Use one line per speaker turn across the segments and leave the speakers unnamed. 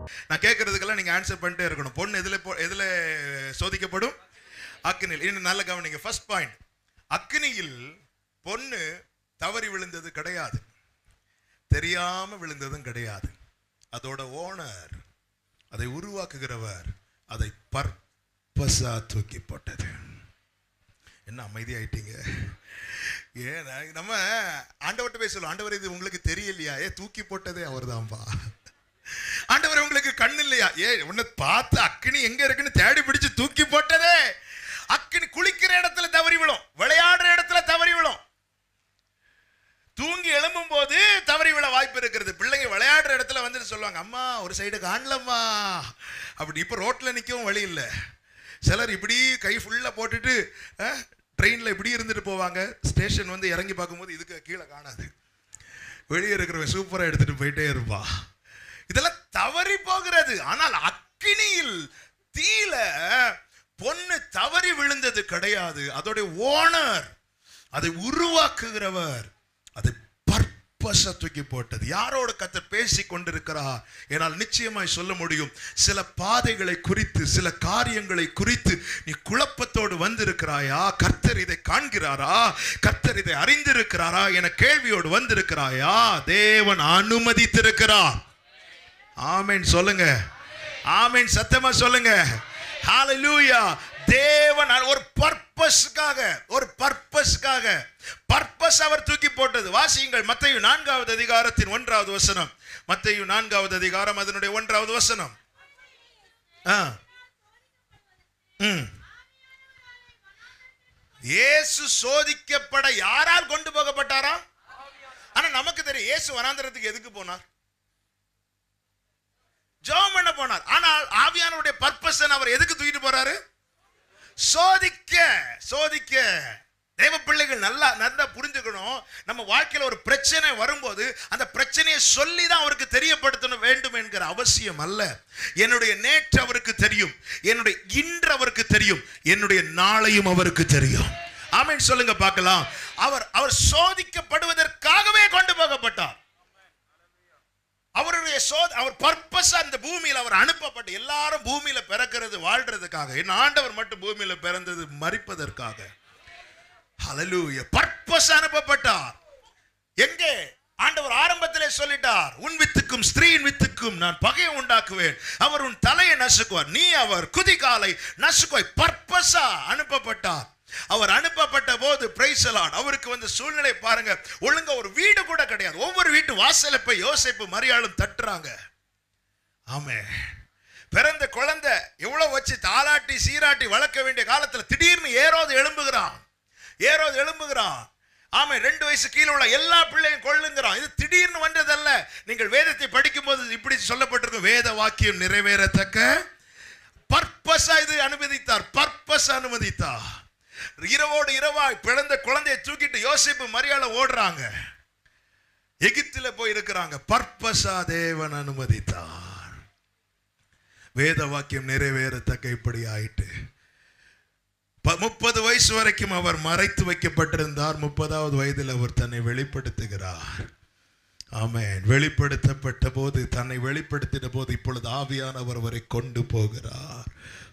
நான் கேட்கறதுக்கெல்லாம் நீங்க ஆன்சர் பண்ணிட்டே இருக்கணும் பொண்ணு எதுல போ- எதுல சோதிக்கப்படும் அக்னியில் இன்னும் நல்ல கவனிங்க ஃபர்ஸ்ட் பாயிண்ட் அக்னியில் பொண்ணு தவறி விழுந்தது கிடையாது தெரியாம விழுந்ததும் கிடையாது அதோட ஓனர் அதை உருவாக்குகிறவர் அதை பர்பஸா தூக்கி போட்டது என்ன அமைதியாயிட்டீங்க ஏன் நான் நம்ம ஆண்டவர்கிட்ட போய் சொல்லுவோம் ஆண்டவர் இது உங்களுக்கு தெரியலையா ஏ தூக்கி போட்டதே அவர்தான்பா ஆண்டவர் உங்களுக்கு கண் இல்லையா ஏ உன்னை பார்த்து அக்கினி எங்க இருக்குன்னு தேடி பிடிச்சு தூக்கி போட்டதே அக்கினி குளிக்கிற இடத்துல தவறி விழும் விளையாடுற இடத்துல தவறி விழும் தூங்கி எழும்பும் போது தவறி விழ வாய்ப்பு இருக்கிறது பிள்ளைங்க விளையாடுற இடத்துல வந்துட்டு சொல்லுவாங்க அம்மா ஒரு சைடு காணலம்மா அப்படி இப்போ ரோட்ல நிற்கவும் வழி இல்லை சிலர் இப்படி கை ஃபுல்லா போட்டுட்டு ட்ரெயினில் இப்படி இருந்துட்டு போவாங்க ஸ்டேஷன் வந்து இறங்கி பார்க்கும்போது இதுக்கு கீழே காணாது வெளியே இருக்கிறவன் சூப்பராக எடுத்துட்டு போயிட்டே இருப்பா இதெல்லாம் தவறி போகிறது ஆனால் அக்கினியில் தீல பொண்ணு தவறி விழுந்தது கிடையாது அதோடைய ஓனர் அதை உருவாக்குகிறவர் அதை பர்பஸ தூக்கி போட்டது யாரோட கத்த பேசி கொண்டிருக்கிறார் என்னால் நிச்சயமாய் சொல்ல முடியும் சில பாதைகளை குறித்து சில காரியங்களை குறித்து நீ குழப்பத்தோடு வந்திருக்கிறாயா கர்த்தர் இதை காண்கிறாரா கர்த்தர் இதை அறிந்திருக்கிறாரா என கேள்வியோடு வந்திருக்கிறாயா தேவன் அனுமதித்திருக்கிறார் ஆமென் சொல்லுங்க ஆமென் சத்தமா சொல்லுங்க ஹalleluya தேவன் ஒரு பர்பஸ்க்காக ஒரு பர்பஸ்க்காக பர்பஸ் அவர் தூக்கி போட்டது வாசியுங்கள் மத்தேயு நான்காவது அதிகாரத்தின் ஒன்றாவது வசனம் மத்தேயு நான்காவது அதிகாரம் அதனுடைய ஒன்றாவது வசனம் ஆ ம் இயேசு சோதிக்கப்பட யாரால் கொண்டு போகப்பட்டாரா ஆனா நமக்கு தெரியும் இயேசு வனாந்தரத்துக்கு எதுக்கு போனார் ஜெபம் பண்ண போனார் ஆனால் ஆவியானவருடைய பர்பஸ் அவர் எதுக்கு தூக்கிட்டு போறாரு சோதிக்க சோதிக்க தேவ பிள்ளைகள் நல்லா நல்லா புரிஞ்சுக்கணும் நம்ம வாழ்க்கையில ஒரு பிரச்சனை வரும்போது அந்த பிரச்சனையை சொல்லி தான் அவருக்கு தெரியப்படுத்தணும் வேண்டும் என்கிற அவசியம் அல்ல என்னுடைய நேற்று அவருக்கு தெரியும் என்னுடைய இன்று அவருக்கு தெரியும் என்னுடைய நாளையும் அவருக்கு தெரியும் ஆமென் சொல்லுங்க பார்க்கலாம் அவர் அவர் சோதிக்கப்படுவதற்காகவே கொண்டு போகப்பட்டார் அவருடைய சோத அவர் பர்பஸ் அந்த பூமியில் அவர் அனுப்பப்பட்ட எல்லாரும் பூமியில பிறக்கிறது வாழ்றதுக்காக என் ஆண்டவர் மட்டும் பூமியில பிறந்தது மறிப்பதற்காக ஹalleluya பர்பஸ் அனுப்பப்பட்டார் எங்கே ஆண்டவர் ஆரம்பத்திலே சொல்லிட்டார் உன் வித்துக்கும் ஸ்திரீயின் வித்துக்கும் நான் பகையை உண்டாக்குவேன் அவர் உன் தலையை நசுக்குவார் நீ அவர் குதிகாலை நசுக்குவாய் பர்பஸா அனுப்பப்பட்டார் அவர் அனுப்பப்பட்ட போது பிரைசலான் அவருக்கு வந்து சூழ்நிலை பாருங்க ஒழுங்கா ஒரு வீடு கூட கிடையாது ஒவ்வொரு வீட்டு வாசல போய் யோசிப்பு மரியாளும் தட்டுறாங்க ஆமே பிறந்த குழந்தை எவ்வளவு வச்சு தாலாட்டி சீராட்டி வளர்க்க வேண்டிய காலத்துல திடீர்னு ஏரோது எழும்புகிறான் ஏரோது எழும்புகிறான் ஆமை ரெண்டு வயசு கீழே உள்ள எல்லா பிள்ளையும் கொள்ளுங்கிறான் இது திடீர்னு வந்ததல்ல நீங்கள் வேதத்தை படிக்கும்போது இப்படி சொல்லப்பட்டிருக்கும் வேத வாக்கியம் நிறைவேறத்தக்க பர்பஸா இது அனுமதித்தார் பர்பஸ் அனுமதித்தார் இரவோடு இரவாய் பிறந்த குழந்தையை தூக்கிட்டு யோசிப்பு மரியாதை ஓடுறாங்க எகிப்தில போய் இருக்கிறாங்க பர்பஸா தேவன் அனுமதித்தார் வேத வாக்கியம் நிறைவேறத்தக்க இப்படி ஆயிட்டு ப- முப்பது வயசு வரைக்கும் அவர் மறைத்து வைக்கப்பட்டிருந்தார் முப்பதாவது வயதில் அவர் தன்னை வெளிப்படுத்துகிறார் ஆமென் வெளிப்படுத்தப்பட்ட போது தன்னை வெளிப்படுத்தின போது இப்பொழுது ஆவியானவர் அவரை கொண்டு போகிறார்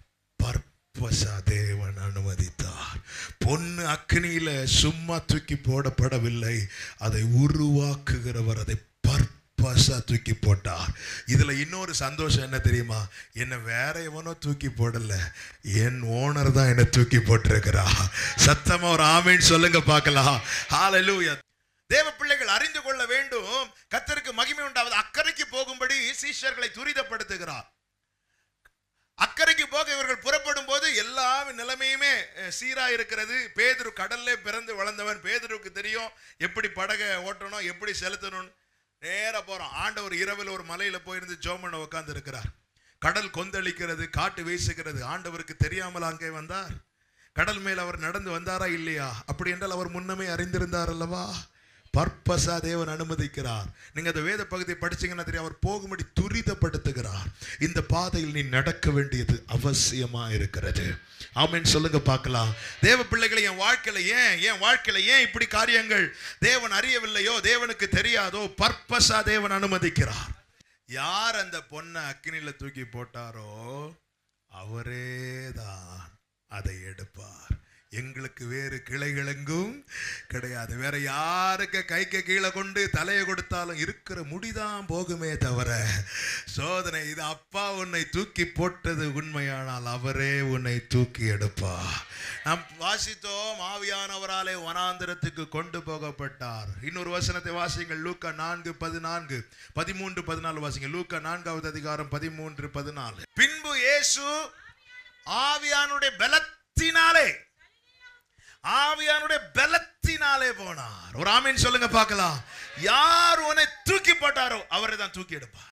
பர்பஸா தேவன் அனுமதித்தார் பொண்ணு அக்னியில சும்மா தூக்கி போடப்படவில்லை அதை உருவாக்குகிறவர் அதை பர்பஸா தூக்கி போட்டார் இதுல இன்னொரு சந்தோஷம் என்ன தெரியுமா என்ன வேற எவனோ தூக்கி போடல என் ஓனர் தான் என்ன தூக்கி போட்டிருக்கிறா சத்தமா ஒரு ஆமீன் சொல்லுங்க பார்க்கலாம் ஹalleluya தேவ பிள்ளைகள் அறிந்து கொள்ள வேண்டும் கத்தருக்கு மகிமை உண்டாவது அக்கறைக்கு போகும்படி சீஷர்களை துரிதப்படுத்துகிறார் அக்கறைக்கு போக இவர்கள் புறப்படும் போது எல்லா நிலைமையுமே அஹ், சீரா இருக்கிறது பேதுரு கடல்ல பிறந்து வளர்ந்தவன் பேதுருவுக்கு தெரியும் எப்படி படகை ஓட்டணும் எப்படி செலுத்தணும்னு நேரா போறோம் ஆண்டவர் இரவில் ஒரு மலையில போயிருந்து ஜோமன உட்கார்ந்து இருக்கிறார் கடல் கொந்தளிக்கிறது காட்டு வீசுகிறது ஆண்டவருக்கு தெரியாமல் அங்கே வந்தார் கடல் மேல் அவர் நடந்து வந்தாரா இல்லையா அப்படி என்றால் அவர் முன்னமே அறிந்திருந்தார் அல்லவா பர்பஸா தேவன் அனுமதிக்கிறார் நீங்க அந்த வேத பகுதியை படிச்சீங்கன்னா தெரியும் அவர் போகும்படி துரிதப்படுத்துகிறார் இந்த பாதையில் நீ நடக்க வேண்டியது அவசியமா இருக்கிறது ஆமென் சொல்லுங்க பார்க்கலாம் தேவ பிள்ளைகளை என் வாழ்க்கையில ஏன் என் வாழ்க்கையில ஏன் இப்படி காரியங்கள் தேவன் அறியவில்லையோ தேவனுக்கு தெரியாதோ பர்பஸா தேவன் அனுமதிக்கிறார் யார் அந்த பொண்ணை அக்கினியில தூக்கி போட்டாரோ அவரே தான் அதை எடுப்பார் எங்களுக்கு வேறு கிளைகளெங்கும் கிடையாது வேற யாருக்கு கைக்கு கீழே கொண்டு தலையை கொடுத்தாலும் இருக்கிற முடிதான் போகுமே தவிர சோதனை இது அப்பா உன்னை தூக்கி போட்டது உண்மையானால் அவரே உன்னை தூக்கி எடுப்பா நாம் வாசித்தோம் ஆவியானவராலே வனாந்திரத்துக்கு கொண்டு போகப்பட்டார் இன்னொரு வசனத்தை வாசிங்கள் லூக்கா நான்கு பதினான்கு பதிமூன்று பதினாலு வாசிங்க லூக்கா நான்காவது அதிகாரம் பதிமூன்று பதினாலு பின்பு இயேசு ஆவியானுடைய பலத்தினாலே ஆவியானுடைய பலத்தினாலே போனார் ஒரு ஆமீன் சொல்லுங்க பார்க்கலாம் யார் உன்னை தூக்கி போட்டாரோ அவரை தான் தூக்கி எடுப்பார்